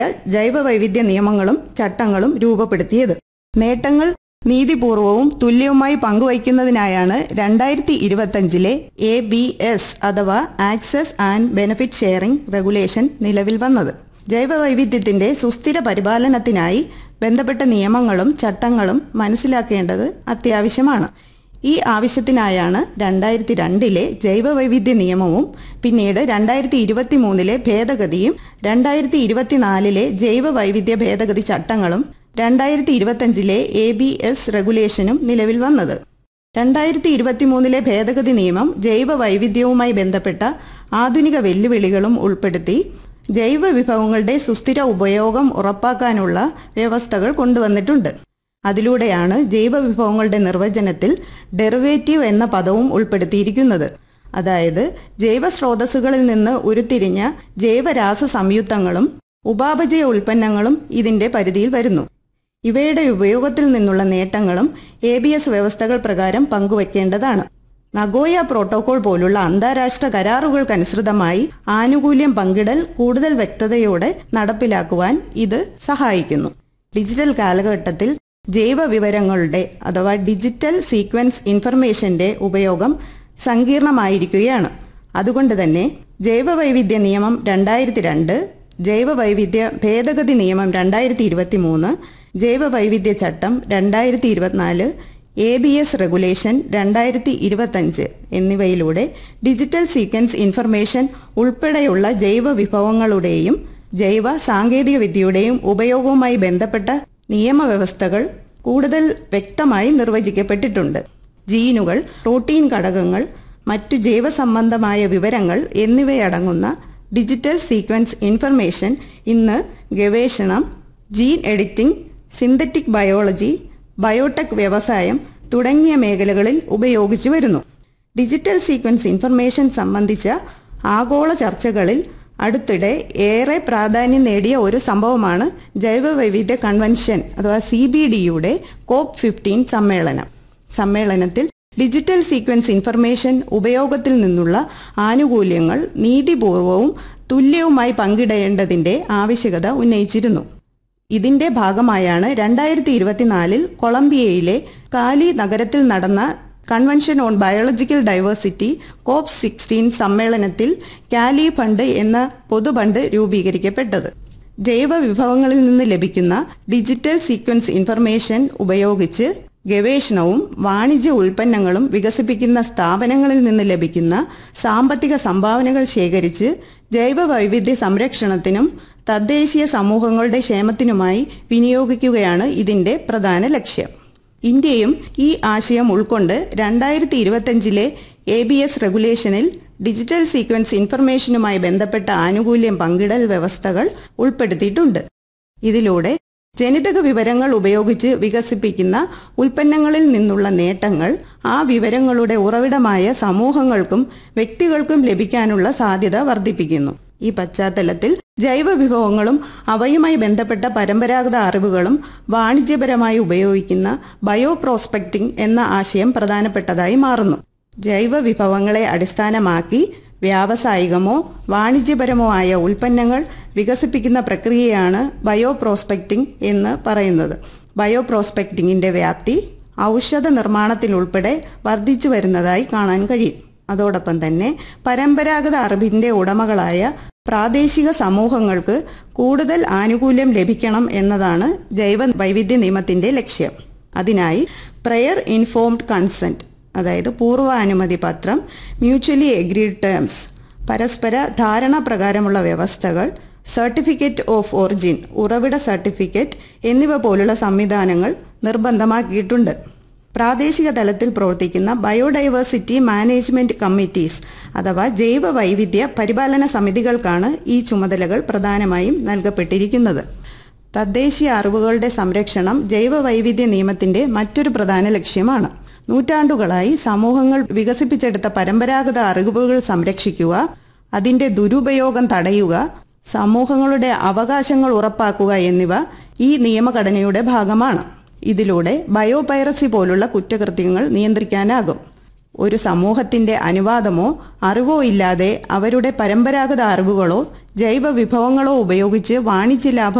ജൈവ വൈവിധ്യ നിയമങ്ങളും ചട്ടങ്ങളും രൂപപ്പെടുത്തിയത് നേട്ടങ്ങൾ നീതിപൂർവവും തുല്യവുമായി പങ്കുവയ്ക്കുന്നതിനായാണ് രണ്ടായിരത്തി ഇരുപത്തഞ്ചിലെ എ ബി എസ് അഥവാ access and benefit sharing regulation നിലവിൽ വന്നത് ജൈവ വൈവിധ്യത്തിന്റെ സുസ്ഥിര പരിപാലനത്തിനായി ബന്ധപ്പെട്ട നിയമങ്ങളും ചട്ടങ്ങളും മനസ്സിലാക്കേണ്ടത് അത്യാവശ്യമാണ് ഈ ആവശ്യത്തിനായാണ് രണ്ടായിരത്തി രണ്ടിലെ ജൈവ വൈവിധ്യ നിയമവും പിന്നീട് രണ്ടായിരത്തി ഇരുപത്തി മൂന്നിലെ ഭേദഗതിയും രണ്ടായിരത്തി ഇരുപത്തിനാലിലെ ജൈവ വൈവിധ്യ ഭേദഗതി ചട്ടങ്ങളും രണ്ടായിരത്തി ഇരുപത്തഞ്ചിലെ എ ബി എസ് റെഗുലേഷനും നിലവിൽ വന്നത് രണ്ടായിരത്തി ഇരുപത്തിമൂന്നിലെ ഭേദഗതി നിയമം ജൈവ വൈവിധ്യവുമായി ബന്ധപ്പെട്ട ആധുനിക വെല്ലുവിളികളും ഉൾപ്പെടുത്തി ജൈവ വിഭവങ്ങളുടെ സുസ്ഥിര ഉപയോഗം ഉറപ്പാക്കാനുള്ള വ്യവസ്ഥകൾ കൊണ്ടുവന്നിട്ടുണ്ട് അതിലൂടെയാണ് ജൈവ വിഭവങ്ങളുടെ നിർവചനത്തിൽ ഡെറിവേറ്റീവ് എന്ന പദവും ഉൾപ്പെടുത്തിയിരിക്കുന്നത് അതായത് ജൈവ സ്രോതസ്സുകളിൽ നിന്ന് ഉരുത്തിരിഞ്ഞ ജൈവരാസ സംയുക്തങ്ങളും ഉപാപചയ ഉൽപ്പന്നങ്ങളും ഇതിന്റെ പരിധിയിൽ വരുന്നു ഇവയുടെ ഉപയോഗത്തിൽ നിന്നുള്ള നേട്ടങ്ങളും എ ബി എസ് വ്യവസ്ഥകൾ പ്രകാരം പങ്കുവയ്ക്കേണ്ടതാണ് നഗോയ പ്രോട്ടോകോൾ പോലുള്ള അന്താരാഷ്ട്ര കരാറുകൾക്കനുസൃതമായി ആനുകൂല്യം പങ്കിടൽ കൂടുതൽ വ്യക്തതയോടെ നടപ്പിലാക്കുവാൻ ഇത് സഹായിക്കുന്നു ഡിജിറ്റൽ കാലഘട്ടത്തിൽ ജൈവ വിവരങ്ങളുടെ അഥവാ ഡിജിറ്റൽ സീക്വൻസ് ഇൻഫർമേഷന്റെ ഉപയോഗം സങ്കീർണമായിരിക്കുകയാണ് അതുകൊണ്ട് തന്നെ ജൈവ വൈവിധ്യ നിയമം രണ്ടായിരത്തി രണ്ട് ജൈവ വൈവിധ്യ ഭേദഗതി നിയമം രണ്ടായിരത്തി ഇരുപത്തി മൂന്ന് ജൈവ വൈവിധ്യ ചട്ടം രണ്ടായിരത്തി ഇരുപത്തിനാല് എ ബി എസ് റെഗുലേഷൻ രണ്ടായിരത്തി ഇരുപത്തഞ്ച് എന്നിവയിലൂടെ ഡിജിറ്റൽ സീക്വൻസ് ഇൻഫർമേഷൻ ഉൾപ്പെടെയുള്ള ജൈവ വിഭവങ്ങളുടെയും ജൈവ സാങ്കേതിക വിദ്യയുടെയും ഉപയോഗവുമായി ബന്ധപ്പെട്ട നിയമവ്യവസ്ഥകൾ കൂടുതൽ വ്യക്തമായി നിർവചിക്കപ്പെട്ടിട്ടുണ്ട് ജീനുകൾ പ്രോട്ടീൻ ഘടകങ്ങൾ മറ്റു ജൈവസംബന്ധമായ വിവരങ്ങൾ എന്നിവയടങ്ങുന്ന ഡിജിറ്റൽ സീക്വൻസ് ഇൻഫർമേഷൻ ഇന്ന് ഗവേഷണം gene editing synthetic biology biotech വ്യവസായം തുടങ്ങിയ മേഖലകളിൽ ഉപയോഗിച്ചു വരുന്നു ഡിജിറ്റൽ സീക്വൻസ് ഇൻഫർമേഷൻ സംബന്ധിച്ച ആഗോള ചർച്ചകളിൽ അടുത്തിടെ ഏറെ പ്രാധാന്യം നേടിയ ഒരു സംഭവമാണ് ജൈവ വൈവിധ്യ കൺവെൻഷൻ അഥവാ സി ബി ഡിയുടെ കോപ്പ് ഫിഫ്റ്റീൻ സമ്മേളനം സമ്മേളനത്തിൽ ഡിജിറ്റൽ സീക്വൻസ് ഇൻഫർമേഷൻ ഉപയോഗത്തിൽ നിന്നുള്ള ആനുകൂല്യങ്ങൾ നീതിപൂർവവും തുല്യവുമായി പങ്കിടേണ്ടതിന്റെ ആവശ്യകത ഉന്നയിച്ചിരുന്നു ഇതിന്റെ ഭാഗമായാണ് രണ്ടായിരത്തി ഇരുപത്തിനാലിൽ കൊളംബിയയിലെ കാലി നഗരത്തിൽ നടന്ന convention on biological diversity COP sixteen സമ്മേളനത്തിൽ കാലി ഫണ്ട് എന്ന പൊതുഫണ്ട് രൂപീകരിക്കപ്പെട്ടത് ജൈവ വിഭവങ്ങളിൽ നിന്ന് ലഭിക്കുന്ന ഡിജിറ്റൽ സീക്വൻസ് ഇൻഫർമേഷൻ ഉപയോഗിച്ച് ഗവേഷണവും വാണിജ്യ ഉൽപ്പന്നങ്ങളും വികസിപ്പിക്കുന്ന സ്ഥാപനങ്ങളിൽ നിന്ന് ലഭിക്കുന്ന സാമ്പത്തിക സംഭാവനകൾ ശേഖരിച്ച് ജൈവ വൈവിധ്യ സംരക്ഷണത്തിനും തദ്ദേശീയ സമൂഹങ്ങളുടെ ക്ഷേമത്തിനുമായി വിനിയോഗിക്കുകയാണ് ഇതിന്റെ പ്രധാന ലക്ഷ്യം ഇന്ത്യയും ഈ ആശയം ഉൾക്കൊണ്ട് രണ്ടായിരത്തി ഇരുപത്തഞ്ചിലെ എ ബി എസ് റെഗുലേഷനിൽ ഡിജിറ്റൽ സീക്വൻസ് ഇൻഫർമേഷനുമായി ബന്ധപ്പെട്ട ആനുകൂല്യം പങ്കിടൽ വ്യവസ്ഥകൾ ഉൾപ്പെടുത്തിയിട്ടുണ്ട് ഇതിലൂടെ ജനിതക വിവരങ്ങൾ ഉപയോഗിച്ച് വികസിപ്പിക്കുന്ന ഉൽപ്പന്നങ്ങളിൽ നിന്നുള്ള നേട്ടങ്ങൾ ആ വിവരങ്ങളുടെ ഉറവിടമായ സമൂഹങ്ങൾക്കും വ്യക്തികൾക്കും ലഭിക്കാനുള്ള സാധ്യത വർദ്ധിപ്പിക്കുന്നു ഈ പശ്ചാത്തലത്തിൽ ജൈവ വിഭവങ്ങളും അവയുമായി ബന്ധപ്പെട്ട പരമ്പരാഗത അറിവുകളും വാണിജ്യപരമായി ഉപയോഗിക്കുന്ന ബയോ പ്രോസ്പെക്ടിംഗ് എന്ന ആശയം പ്രധാനപ്പെട്ടതായി മാറുന്നു ജൈവ വിഭവങ്ങളെ അടിസ്ഥാനമാക്കി വ്യാവസായികമോ വാണിജ്യപരമോ ആയ ഉൽപ്പന്നങ്ങൾ വികസിപ്പിക്കുന്ന പ്രക്രിയയാണ് ബയോ പ്രോസ്പെക്ടിംഗ് എന്ന് പറയുന്നത് ബയോ പ്രോസ്പെക്ടിങ്ങിന്റെ വ്യാപ്തി ഔഷധ നിർമ്മാണത്തിലുൾപ്പെടെ വർദ്ധിച്ചു വരുന്നതായി കാണാൻ കഴിയും അതോടൊപ്പം തന്നെ പരമ്പരാഗത അറിവിന്റെ ഉടമകളായ പ്രാദേശിക സമൂഹങ്ങൾക്ക് കൂടുതൽ ആനുകൂല്യം ലഭിക്കണം എന്നതാണ് ജൈവ വൈവിധ്യ നിയമത്തിന്റെ ലക്ഷ്യം അതിനായി പ്രയർ ഇൻഫോംഡ് കൺസെന്റ് അതായത് പൂർവാനുമതി പത്രം മ്യൂച്വലി എഗ്രീഡ് ടേംസ് പരസ്പര ധാരണ പ്രകാരമുള്ള വ്യവസ്ഥകൾ സർട്ടിഫിക്കറ്റ് ഓഫ് ഒറിജിൻ ഉറവിട സർട്ടിഫിക്കറ്റ് എന്നിവ പോലുള്ള സംവിധാനങ്ങൾ നിർബന്ധമാക്കിയിട്ടുണ്ട് പ്രാദേശിക തലത്തിൽ പ്രവർത്തിക്കുന്ന ബയോഡൈവേഴ്സിറ്റി മാനേജ്മെന്റ് കമ്മിറ്റീസ് അഥവാ ജൈവ വൈവിധ്യ പരിപാലന സമിതികൾക്കാണ് ഈ ചുമതലകൾ പ്രധാനമായും നൽകപ്പെട്ടിരിക്കുന്നത് തദ്ദേശീയ അറിവുകളുടെ സംരക്ഷണം ജൈവ വൈവിധ്യ നിയമത്തിന്റെ മറ്റൊരു പ്രധാന ലക്ഷ്യമാണ് നൂറ്റാണ്ടുകളായി സമൂഹങ്ങൾ വികസിപ്പിച്ചെടുത്ത പരമ്പരാഗത അറിവുകൾ സംരക്ഷിക്കുക അതിന്റെ ദുരുപയോഗം തടയുക സമൂഹങ്ങളുടെ അവകാശങ്ങൾ ഉറപ്പാക്കുക എന്നിവ ഈ നിയമഘടനയുടെ ഭാഗമാണ് ഇതിലൂടെ ബയോപൈറസി പോലുള്ള കുറ്റകൃത്യങ്ങൾ നിയന്ത്രിക്കാനാകും ഒരു സമൂഹത്തിന്റെ അനുവാദമോ അറിവോ ഇല്ലാതെ അവരുടെ പരമ്പരാഗത അറിവുകളോ ജൈവ വിഭവങ്ങളോ ഉപയോഗിച്ച് വാണിജ്യ ലാഭം